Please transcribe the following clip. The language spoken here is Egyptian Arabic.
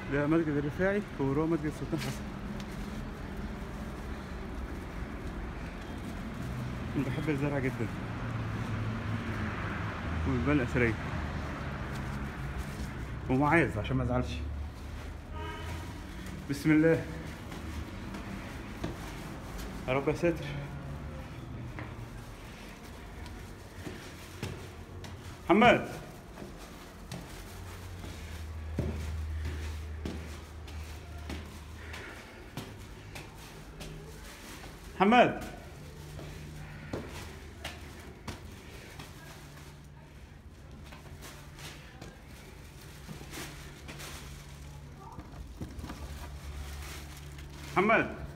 ده مسجد الرفاعي ووراه مسجد السلطان حسن أنا بحب الزرع جدا والبلد الأثرية ومعاذ عشان ما ازعلش بسم الله يا رب يا ساتر محمد محمد محمد